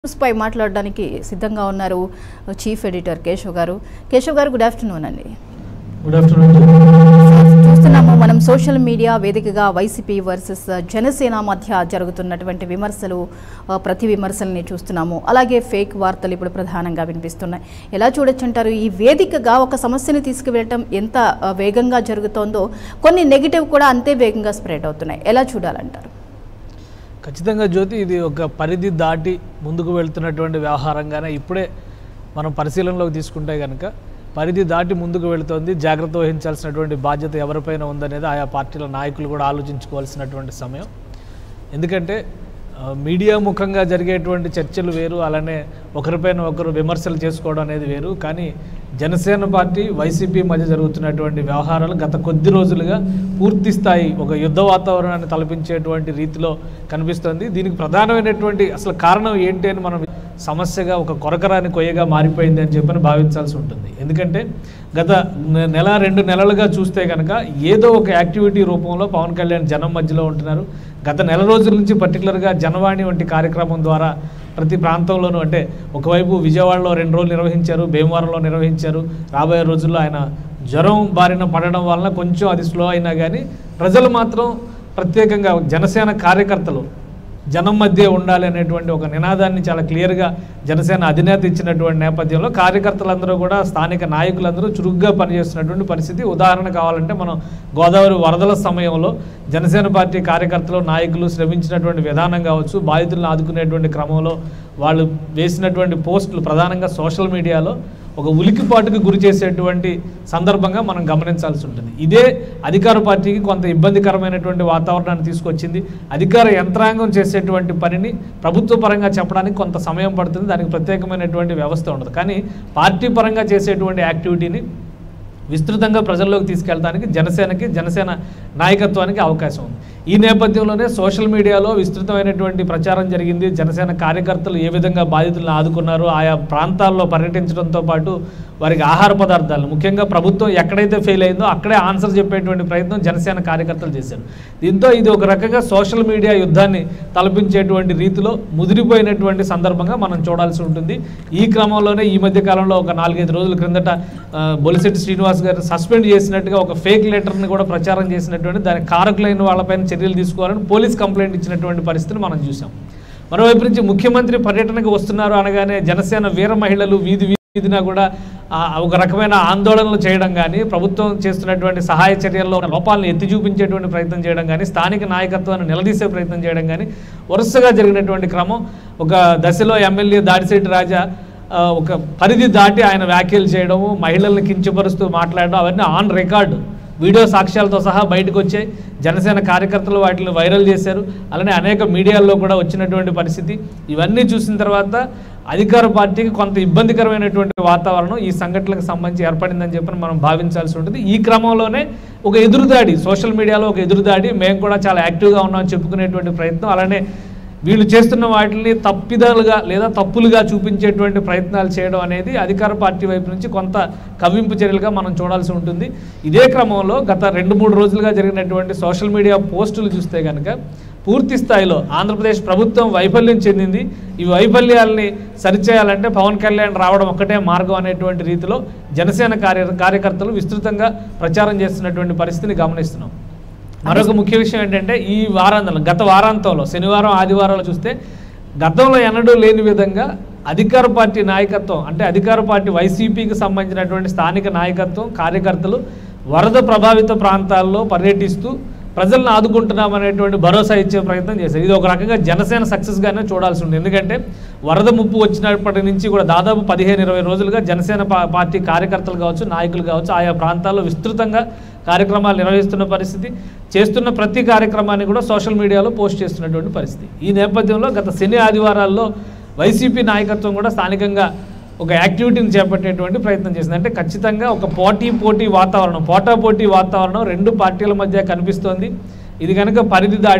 న్యూస్పై మాట్లాడడానికి సిద్ధంగా ఉన్నారు చీఫ్ ఎడిటర్ కేశవ్ గారు కేశవ్ గారు గుడ్ ఆఫ్టర్నూన్ అండి గుడ్ ఆఫ్టర్నూన్ చూస్తున్నాము మనం సోషల్ మీడియా వేదికగా వైసీపీ వర్సెస్ జనసేన మధ్య జరుగుతున్నటువంటి విమర్శలు ఆ, ప్రతి విమర్శల్ని చూస్తున్నాము అలాగే ఫేక్ వార్తలు ఇప్పుడు ప్రధానంగా వినిపిస్తున్నాయి ఎలా చూడొచ్చంటారు ఈ వేదికగా ఒక సమస్యని తీసుకువెళ్ళటం ఎంత ఆ, వేగంగా జరుగుతోందో కొన్ని నెగిటివ్ కూడా అంతే వేగంగా స్ప్రెడ్ అవుతున్నాయి ఎలా చూడాలంటారు ఖచ్చితంగా జ్యోతి ఇది ఒక పరిధి దాటి ముందుకు వెళ్తున్నటువంటి వ్యవహారంగానే ఇప్పుడే మనం పరిశీలనలోకి తీసుకుంటే కనుక పరిధి దాటి ముందుకు వెళుతోంది జాగ్రత్త వహించాల్సినటువంటి బాధ్యత ఎవరిపైన ఉందనేది ఆయా పార్టీల నాయకులు కూడా ఆలోచించుకోవాల్సినటువంటి సమయం ఎందుకంటే ఆ, మీడియా ముఖంగా జరిగేటువంటి చర్చలు వేరు అలానే ఒకరిపైన ఒకరు విమర్శలు చేసుకోవడం అనేది వేరు కానీ జనసేన పార్టీ వైసీపీ మధ్య జరుగుతున్నటువంటి వ్యవహారాలు గత కొద్ది రోజులుగా పూర్తి స్థాయి ఒక యుద్ధ వాతావరణాన్ని తలపించేటువంటి రీతిలో కనిపిస్తుంది దీనికి ప్రధానమైనటువంటి అసలు కారణం ఏంటి అని మనం సమస్యగా ఒక కొరకరాని కొయ్యగా మారిపోయింది అని చెప్పని భావించాల్సి ఉంటుంది ఎందుకంటే గత నె- నెల రెండు నెలలుగా చూస్తే కనుక ఏదో ఒక యాక్టివిటీ రూపంలో పవన్ కళ్యాణ్ జనం మధ్యలో ఉంటున్నారు గత నెల రోజుల నుంచి పర్టికులర్గా జనవాణి వంటి కార్యక్రమం ద్వారా ప్రతి ప్రాంతంలోనూ అంటే ఒకవైపు విజయవాడలో రెండు రోజులు నిర్వహించారు భీమవరంలో నిర్వహించారు రాబోయే రోజుల్లో ఆయన జ్వరం బారిన పడడం వలన కొంచెం అది స్లో అయినా కానీ ప్రజలు మాత్రం ప్రత్యేకంగా జనసేన కార్యకర్తలు జనం మధ్య ఉండాలి అనేటువంటి ఒక నినాదాన్ని చాలా క్లియర్గా జనసేన అధినేత ఇచ్చినటువంటి నేపథ్యంలో కార్యకర్తలందరూ కూడా స్థానిక నాయకులందరూ చురుగ్గా పనిచేస్తున్నటువంటి పరిస్థితి ఉదాహరణ కావాలంటే మనం గోదావరి వరదల సమయంలో జనసేన పార్టీ కార్యకర్తలు నాయకులు శ్రమించినటువంటి విధానం కావచ్చు బాధితులను ఆదుకునేటువంటి క్రమంలో వాళ్ళు వేసినటువంటి పోస్టులు ప్రధానంగా సోషల్ మీడియాలో ఒక ఉలికిపాటుకు గురి చేసేటువంటి సందర్భంగా మనం గమనించాల్సి ఉంటుంది ఇదే అధికార పార్టీకి కొంత ఇబ్బందికరమైనటువంటి వాతావరణాన్ని తీసుకొచ్చింది అధికార యంత్రాంగం చేసేటువంటి పనిని ప్రభుత్వ పరంగా చెప్పడానికి కొంత సమయం పడుతుంది దానికి ప్రత్యేకమైనటువంటి వ్యవస్థ ఉండదు కానీ పార్టీ పరంగా చేసేటువంటి యాక్టివిటీని విస్తృతంగా ప్రజల్లోకి తీసుకెళ్ళడానికి జనసేనకి జనసేన నాయకత్వానికి అవకాశం ఉంది ఈ నేపథ్యంలోనే సోషల్ మీడియాలో విస్తృతమైనటువంటి ప్రచారం జరిగింది జనసేన కార్యకర్తలు ఏ విధంగా బాధితులను ఆదుకున్నారు ఆయా ప్రాంతాల్లో పర్యటించడంతో పాటు వారికి ఆహార పదార్థాలు ముఖ్యంగా ప్రభుత్వం ఎక్కడైతే ఫెయిల్ అయిందో అక్కడే ఆన్సర్ చెప్పేటువంటి ప్రయత్నం జనసేన కార్యకర్తలు చేశారు దీంతో ఇది ఒక రకంగా సోషల్ మీడియా యుద్ధాన్ని తలపించేటువంటి రీతిలో ముదిరిపోయినటువంటి సందర్భంగా మనం చూడాల్సి ఉంటుంది ఈ క్రమంలోనే ఈ మధ్య కాలంలో ఒక నాలుగైదు రోజుల క్రిందట ఆ, బొలిశెట్టి శ్రీనివాస్ గారు సస్పెండ్ చేసినట్టుగా ఒక ఫేక్ లెటర్ని కూడా ప్రచారం చేసినటువంటి దానికి కారకులైన వాళ్ళపైన చర్యలు తీసుకోవాలని పోలీస్ కంప్లైంట్ ఇచ్చినటువంటి పరిస్థితిని మనం చూసాం మరోవైపు నుంచి ముఖ్యమంత్రి పర్యటనకు వస్తున్నారు అనగానే జనసేన వీర మహిళలు వీధి వీధిన కూడా ఆ, ఒక రకమైన ఆందోళనలు చేయడం కానీ ప్రభుత్వం చేస్తున్నటువంటి సహాయ చర్యల్లో ఉన్న లోపాలను ఎత్తి చూపించేటువంటి ప్రయత్నం చేయడం కానీ స్థానిక నాయకత్వాన్ని నిలదీసే ప్రయత్నం చేయడం కానీ వరుసగా జరిగినటువంటి క్రమం ఒక దశలో ఎమ్మెల్యే దాడిశెట్టి రాజా ఆ, ఒక పరిధి దాటి ఆయన వ్యాఖ్యలు చేయడము మహిళల్ని కించపరుస్తూ మాట్లాడడం అవన్నీ ఆన్ రికార్డు వీడియో సాక్ష్యాలతో సహా బయటకు వచ్చాయి జనసేన కార్యకర్తలు వాటిని వైరల్ చేశారు అలానే అనేక మీడియాల్లో కూడా వచ్చినటువంటి పరిస్థితి ఇవన్నీ చూసిన తర్వాత అధికార పార్టీకి కొంత ఇబ్బందికరమైనటువంటి వాతావరణం ఈ సంఘటనలకు సంబంధించి ఏర్పడిందని చెప్పి మనం భావించాల్సి ఉంటుంది ఈ క్రమంలోనే ఒక ఎదురుదాడి సోషల్ మీడియాలో ఒక ఎదురుదాడి మేము కూడా చాలా యాక్టివ్గా ఉన్నామని చెప్పుకునేటువంటి ప్రయత్నం అలానే వీళ్ళు చేస్తున్న వాటిని తప్పిదాలుగా లేదా తప్పులుగా చూపించేటువంటి ప్రయత్నాలు చేయడం అనేది అధికార పార్టీ వైపు నుంచి కొంత కవ్వింపు చర్యలుగా మనం చూడాల్సి ఉంటుంది ఇదే క్రమంలో గత రెండు మూడు రోజులుగా జరిగినటువంటి సోషల్ మీడియా పోస్టులు చూస్తే కనుక పూర్తి స్థాయిలో ఆంధ్రప్రదేశ్ ప్రభుత్వం వైఫల్యం చెందింది ఈ వైఫల్యాల్ని సరిచేయాలంటే పవన్ కళ్యాణ్ రావడం ఒక్కటే మార్గం అనేటువంటి రీతిలో జనసేన కార్య కార్యకర్తలు విస్తృతంగా ప్రచారం చేస్తున్నటువంటి పరిస్థితిని గమనిస్తున్నాం మరొక ముఖ్య విషయం ఏంటంటే ఈ వారాంతంలో గత వారాంతంలో శనివారం ఆదివారాలు చూస్తే గతంలో ఎన్నడూ లేని విధంగా అధికార పార్టీ నాయకత్వం అంటే అధికార పార్టీ వైసీపీకి సంబంధించినటువంటి స్థానిక నాయకత్వం కార్యకర్తలు వరద ప్రభావిత ప్రాంతాల్లో పర్యటిస్తూ ప్రజలను ఆదుకుంటున్నాం అనేటువంటి భరోసా ఇచ్చే ప్రయత్నం చేశారు ఇది ఒక రకంగా జనసేన సక్సెస్గానే చూడాల్సి ఉంది ఎందుకంటే వరద ముప్పు వచ్చినప్పటి నుంచి కూడా దాదాపు పదిహేను ఇరవై రోజులుగా జనసేన పా- పార్టీ కార్యకర్తలు కావచ్చు నాయకులు కావచ్చు ఆయా ప్రాంతాల్లో విస్తృతంగా కార్యక్రమాలు నిర్వహిస్తున్న పరిస్థితి చేస్తున్న ప్రతి కార్యక్రమాన్ని కూడా సోషల్ మీడియాలో పోస్ట్ చేస్తున్నటువంటి పరిస్థితి ఈ నేపథ్యంలో గత శని ఆదివారాల్లో వైసీపీ నాయకత్వం కూడా స్థానికంగా ఒక యాక్టివిటీని చేపట్టేటువంటి ప్రయత్నం చేసింది అంటే ఖచ్చితంగా ఒక పోటీ పోటీ వాతావరణం పోటా పోటీ వాతావరణం రెండు పార్టీల మధ్య కనిపిస్తోంది ఇది కనుక పరిధి దాటితే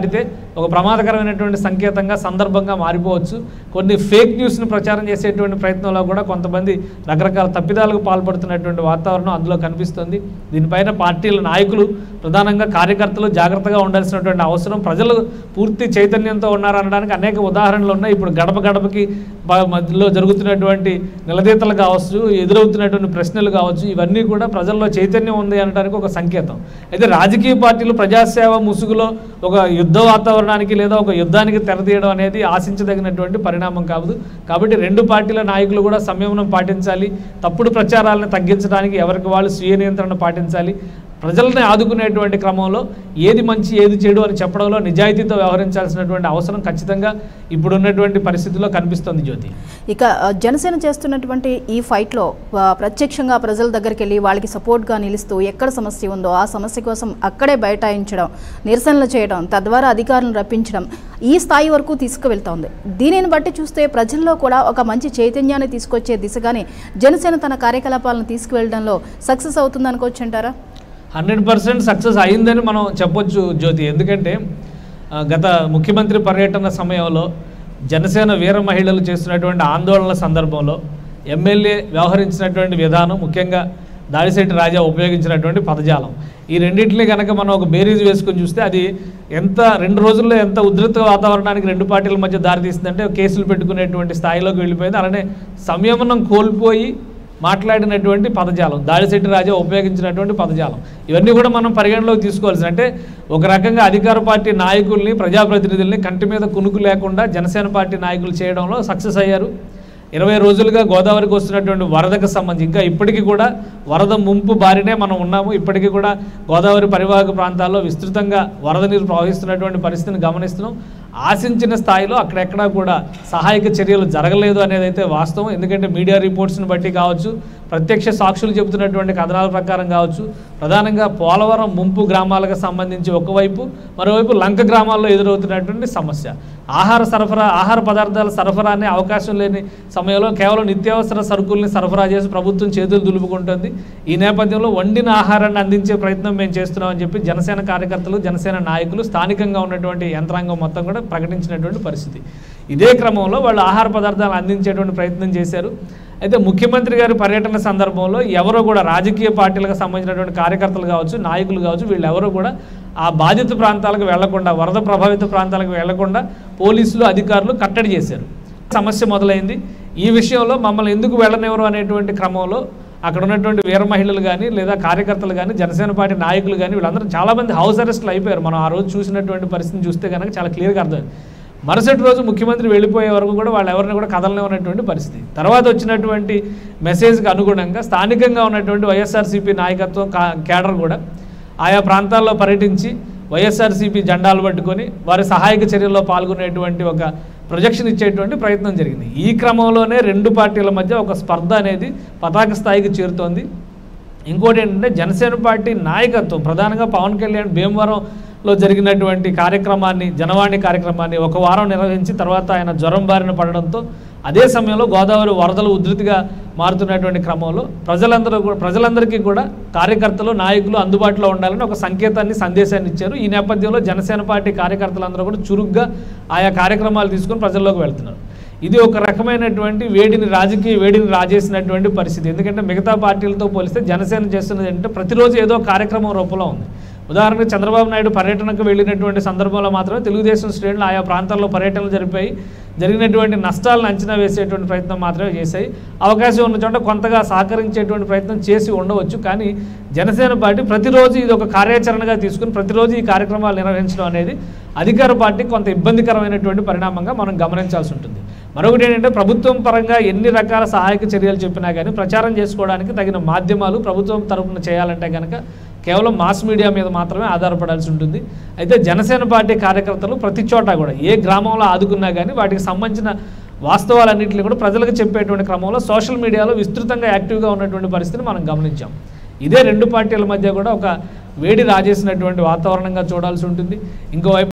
ఒక ప్రమాదకరమైనటువంటి సంకేతంగా సందర్భంగా మారిపోవచ్చు కొన్ని ఫేక్ న్యూస్ని ప్రచారం చేసేటువంటి ప్రయత్నంలో కూడా కొంతమంది రకరకాల తప్పిదాలకు పాల్పడుతున్నటువంటి వాతావరణం అందులో కనిపిస్తుంది దీనిపైన పార్టీల నాయకులు ప్రధానంగా కార్యకర్తలు జాగ్రత్తగా ఉండాల్సినటువంటి అవసరం ప్రజలు పూర్తి చైతన్యంతో ఉన్నారనడానికి అనేక ఉదాహరణలు ఉన్నాయి ఇప్పుడు గడప గడపకి బ- మధ్యలో జరుగుతున్నటువంటి నిలదీతలు కావచ్చు ఎదురవుతున్నటువంటి ప్రశ్నలు కావచ్చు ఇవన్నీ కూడా ప్రజల్లో చైతన్యం ఉంది అనడానికి ఒక సంకేతం అయితే రాజకీయ పార్టీలు ప్రజాసేవ ముసుగులో ఒక యుద్ధ వాతావరణానికి లేదా ఒక యుద్ధానికి తెరతీయడం అనేది ఆశించదగినటువంటి పరిణామం కాదు కాబట్టి రెండు పార్టీల నాయకులు కూడా సంయమనం పాటించాలి తప్పుడు ప్రచారాలను తగ్గించడానికి ఎవరికి వాళ్ళు స్వీయ నియంత్రణ పాటించాలి ప్రజల్ని ఆదుకునేటువంటి క్రమంలో ఏది మంచి ఏది చెడు అని చెప్పడంలో నిజాయితీతో వ్యవహరించాల్సినటువంటి అవసరం ఖచ్చితంగా ఇప్పుడున్నటువంటి పరిస్థితిలో కనిపిస్తుంది జ్యోతి ఇక ఆ, జనసేన చేస్తున్నటువంటి ఈ ఫైట్లో ఆ, ప్రత్యక్షంగా ప్రజల దగ్గరికి వెళ్ళి వాళ్ళకి సపోర్ట్గా నిలుస్తూ ఎక్కడ సమస్య ఉందో ఆ సమస్య కోసం అక్కడే బైఠాయించడం నిరసనలు చేయడం తద్వారా అధికారులను రప్పించడం ఈ స్థాయి వరకు తీసుకువెళ్తోంది దీనిని బట్టి చూస్తే ప్రజల్లో కూడా ఒక మంచి చైతన్యాన్ని తీసుకొచ్చే దిశగానే జనసేన తన కార్యకలాపాలను తీసుకువెళ్ళడంలో సక్సెస్ అవుతుంది అనుకోవచ్చు అంటారా హండ్రెడ్ పర్సెంట్ సక్సెస్ అయిందని మనం చెప్పొచ్చు జ్యోతి ఎందుకంటే ఆ, గత ముఖ్యమంత్రి పర్యటన సమయంలో జనసేన వీర మహిళలు చేస్తున్నటువంటి ఆందోళనల సందర్భంలో ఎమ్మెల్యే వ్యవహరించినటువంటి విధానం ముఖ్యంగా దాడిశెట్టి రాజా ఉపయోగించినటువంటి పదజాలం ఈ రెండింటిని కనుక మనం ఒక బేరీజ్ వేసుకొని చూస్తే అది ఎంత రెండు రోజుల్లో ఎంత ఉధృత వాతావరణానికి రెండు పార్టీల మధ్య దారితీస్తుందంటే కేసులు పెట్టుకునేటువంటి స్థాయిలోకి వెళ్ళిపోయింది అలానే సంయమనం కోల్పోయి మాట్లాడినటువంటి పదజాలం దాడిశెట్టి రాజా ఉపయోగించినటువంటి పదజాలం ఇవన్నీ కూడా మనం పరిగణలోకి తీసుకోవాల్సిన అంటే ఒక రకంగా అధికార పార్టీ నాయకుల్ని ప్రజాప్రతినిధుల్ని కంటి మీద కునుకు లేకుండా జనసేన పార్టీ నాయకులు చేయడంలో సక్సెస్ అయ్యారు ఇరవై రోజులుగా గోదావరికి వస్తున్నటువంటి వరదకు సంబంధించి ఇంకా ఇప్పటికీ కూడా వరద ముంపు బారినే మనం ఉన్నాము ఇప్పటికీ కూడా గోదావరి పరివాహక ప్రాంతాల్లో విస్తృతంగా వరద నీరు ప్రవహిస్తున్నటువంటి పరిస్థితిని గమనిస్తున్నాం ఆశించిన స్థాయిలో అక్కడెక్కడా కూడా సహాయక చర్యలు జరగలేదు అనేది అయితే వాస్తవం ఎందుకంటే మీడియా రిపోర్ట్స్ని బట్టి కావచ్చు ప్రత్యక్ష సాక్షులు చెబుతున్నటువంటి కథనాల ప్రకారం కావచ్చు ప్రధానంగా పోలవరం ముంపు గ్రామాలకు సంబంధించి ఒకవైపు మరోవైపు లంక గ్రామాల్లో ఎదురవుతున్నటువంటి సమస్య ఆహార సరఫరా ఆహార పదార్థాల సరఫరా అనే అవకాశం లేని సమయంలో కేవలం నిత్యావసర సరుకుల్ని సరఫరా చేసి ప్రభుత్వం చేతులు దులుపుకుంటుంది ఈ నేపథ్యంలో వండిన ఆహారాన్ని అందించే ప్రయత్నం మేము చేస్తున్నామని చెప్పి జనసేన కార్యకర్తలు జనసేన నాయకులు స్థానికంగా ఉన్నటువంటి యంత్రాంగం మొత్తం కూడా ప్రకటించినటువంటి పరిస్థితి ఇదే క్రమంలో వాళ్ళు ఆహార పదార్థాలు అందించేటువంటి ప్రయత్నం చేశారు అయితే ముఖ్యమంత్రి గారి పర్యటన సందర్భంలో ఎవరో కూడా రాజకీయ పార్టీలకు సంబంధించినటువంటి కార్యకర్తలు కావచ్చు నాయకులు కావచ్చు వీళ్ళెవరూ కూడా ఆ బాధిత ప్రాంతాలకు వెళ్లకుండా వరద ప్రభావిత ప్రాంతాలకు వెళ్లకుండా పోలీసులు అధికారులు కట్టడి చేశారు సమస్య మొదలైంది ఈ విషయంలో మమ్మల్ని ఎందుకు వెళ్ళనివ్వరు అనేటువంటి క్రమంలో అక్కడ ఉన్నటువంటి వీర మహిళలు కానీ లేదా కార్యకర్తలు కానీ జనసేన పార్టీ నాయకులు కానీ వీళ్ళందరూ చాలామంది హౌస్ అరెస్ట్లు అయిపోయారు మనం ఆ రోజు చూసినటువంటి పరిస్థితిని చూస్తే కనుక చాలా క్లియర్గా అర్థమైంది మరుసటి రోజు ముఖ్యమంత్రి వెళ్ళిపోయే వరకు కూడా వాళ్ళు ఎవరిని కూడా కదలనివ్వనటువంటి పరిస్థితి తర్వాత వచ్చినటువంటి మెసేజ్కి అనుగుణంగా స్థానికంగా ఉన్నటువంటి వైఎస్ఆర్సీపీ నాయకత్వం కా- కేడర్ కూడా ఆయా ప్రాంతాల్లో పర్యటించి వైఎస్ఆర్సీపీ జెండాలు పట్టుకొని వారి సహాయక చర్యల్లో పాల్గొనేటువంటి ఒక ప్రొజెక్షన్ ఇచ్చేటువంటి ప్రయత్నం జరిగింది ఈ క్రమంలోనే రెండు పార్టీల మధ్య ఒక స్పర్ధ అనేది పతాక స్థాయికి చేరుతోంది ఇంకోటి ఏంటంటే జనసేన పార్టీ నాయకత్వం ప్రధానంగా పవన్ కళ్యాణ్ భీమవరంలో జరిగినటువంటి కార్యక్రమాన్ని జనవాణి కార్యక్రమాన్ని ఒక వారం నిర్వహించి తర్వాత ఆయన జ్వరం బారిన పడడంతో అదే సమయంలో గోదావరి వరదలు ఉధృతిగా మారుతున్నటువంటి క్రమంలో ప్రజలందరూ కూడా ప్రజలందరికీ కూడా కార్యకర్తలు నాయకులు అందుబాటులో ఉండాలని ఒక సంకేతాన్ని సందేశాన్ని ఇచ్చారు ఈ నేపథ్యంలో జనసేన పార్టీ కార్యకర్తలందరూ కూడా చురుగ్గా ఆయా కార్యక్రమాలు తీసుకొని ప్రజల్లోకి వెళ్తున్నారు ఇది ఒక రకమైనటువంటి వేడిని రాజకీయ వేడిని రాజేసినటువంటి పరిస్థితి ఎందుకంటే మిగతా పార్టీలతో పోలిస్తే జనసేన చేస్తున్నది ఏంటంటే ప్రతిరోజు ఏదో కార్యక్రమం రూపంలో ఉంది ఉదాహరణకు చంద్రబాబు నాయుడు పర్యటనకు వెళ్ళినటువంటి సందర్భంలో మాత్రమే తెలుగుదేశం శ్రేణులు ఆయా ప్రాంతాల్లో పర్యటనలు జరిపాయి జరిగినటువంటి నష్టాలను అంచనా వేసేటువంటి ప్రయత్నం మాత్రమే చేశాయి అవకాశం ఉన్న చోట కొంతగా సహకరించేటువంటి ప్రయత్నం చేసి ఉండవచ్చు కానీ జనసేన పార్టీ ప్రతిరోజు ఇది ఒక కార్యాచరణగా తీసుకుని ప్రతిరోజు ఈ కార్యక్రమాలు నిర్వహించడం అనేది అధికార పార్టీ కొంత ఇబ్బందికరమైనటువంటి పరిణామంగా మనం గమనించాల్సి ఉంటుంది మరొకటి ఏంటంటే ప్రభుత్వం పరంగా ఎన్ని రకాల సహాయక చర్యలు చెప్పినా కానీ ప్రచారం చేసుకోవడానికి తగిన మాధ్యమాలు ప్రభుత్వం తరపున చేయాలంటే కనుక కేవలం మాస్ మీడియా మీద మాత్రమే ఆధారపడాల్సి ఉంటుంది అయితే జనసేన పార్టీ కార్యకర్తలు ప్రతి చోట కూడా ఏ గ్రామంలో ఆదుకున్నా కానీ వాటికి సంబంధించిన వాస్తవాలన్నింటినీ కూడా ప్రజలకు చెప్పేటువంటి క్రమంలో సోషల్ మీడియాలో విస్తృతంగా యాక్టివ్గా ఉన్నటువంటి పరిస్థితిని మనం గమనించాం ఇదే రెండు పార్టీల మధ్య కూడా ఒక వేడి రాజేసినటువంటి వాతావరణంగా చూడాల్సి ఉంటుంది ఇంకోవైపు